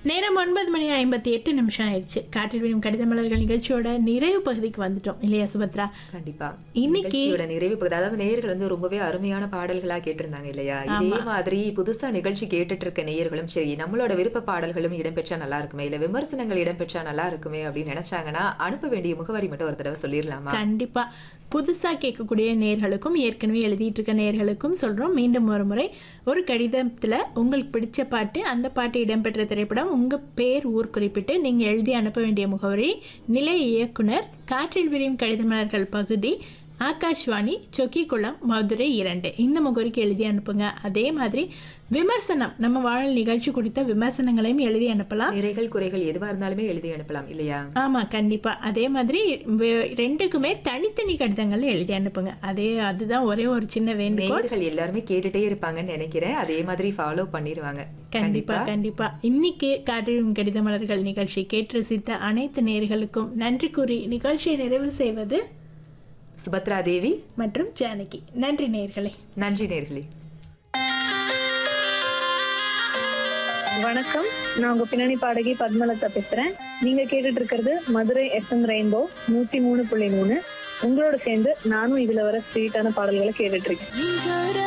நேரம் ஒன்பது மணி ஐம்பத்தி எட்டு நிமிஷம் ஆயிடுச்சு காற்றில் விழும் கடித மலர்கள் நிகழ்ச்சியோட நிறைவு பகுதிக்கு வந்துட்டோம் இல்லையா சுபத்ரா கண்டிப்பா இன்னைக்கு நிகழ்ச்சியோட நிறைவு பகுதி அதாவது நேயர்கள் வந்து ரொம்பவே அருமையான பாடல்களா கேட்டிருந்தாங்க இல்லையா இதே மாதிரி புதுசா நிகழ்ச்சி கேட்டுட்டு இருக்க நேயர்களும் சரி நம்மளோட விருப்ப பாடல்களும் இடம்பெற்றா நல்லா இருக்குமே இல்ல விமர்சனங்கள் இடம்பெற்றா நல்லா இருக்குமே அப்படின்னு நினைச்சாங்கன்னா அனுப்ப வேண்டிய முகவரி மட்டும் ஒரு தடவை சொல்லிடலாமா கண்டிப்பா புதுசா கேட்கக்கூடிய நேர்களுக்கும் ஏற்கனவே எழுதிட்டு இருக்க நேர்களுக்கும் சொல்றோம் மீண்டும் ஒரு முறை ஒரு கடிதத்துல உங்களுக்கு பிடிச்ச பாட்டு அந்த பாட்டு இடம்பெற்ற திரைப்படம் உங்க பேர் ஊர் குறிப்பிட்டு நீங்க எழுதி அனுப்ப வேண்டிய முகவரி நிலைய இயக்குனர் காற்றில் விரியும் கடித மலர்கள் பகுதி ஆகாஷ்வாணி சொக்கிக்குளம் மதுரை இரண்டு இந்த முகவரிக்கு எழுதி அனுப்புங்க அதே மாதிரி விமர்சனம் நம்ம வாழல் நிகழ்ச்சி குறித்த விமர்சனங்களையும் எழுதி அனுப்பலாம் நிறைகள் குறைகள் எதுவா இருந்தாலுமே எழுதி அனுப்பலாம் இல்லையா ஆமா கண்டிப்பா அதே மாதிரி வே- ரெண்டுக்குமே தனித்தனி கடிதங்கள் எழுதி அனுப்புங்க அதே அதுதான் ஒரே ஒரு சின்ன வேண்டுகோள் நேயர்கள் எல்லாருமே கேட்டுட்டே இருப்பாங்கன்னு நினைக்கிறேன் அதே மாதிரி ஃபாலோ பண்ணிருவாங்க கண்டிப்பா கண்டிப்பா இன்னைக்கு காற்றிலும் கடித மலர்கள் நிகழ்ச்சி கேட்டு ரசித்த அனைத்து நேர்களுக்கும் நன்றி கூறி நிகழ்ச்சியை நிறைவு செய்வது சுபத்ரா தேவி மற்றும் ஜானகி நன்றி நேர்களே நன்றி நேர்களே வணக்கம் நான் உங்க பின்னணி பாடகி பத்மலதா பேசுறேன் நீங்க கேட்டுட்டு இருக்கிறது மதுரை எஃப்எம் ரெயின்போ நூத்தி மூணு புள்ளி மூணு உங்களோட சேர்ந்து நானும் இதுல வர ஸ்வீட்டான பாடல்களை கேட்டுட்டு இருக்கேன் ஜர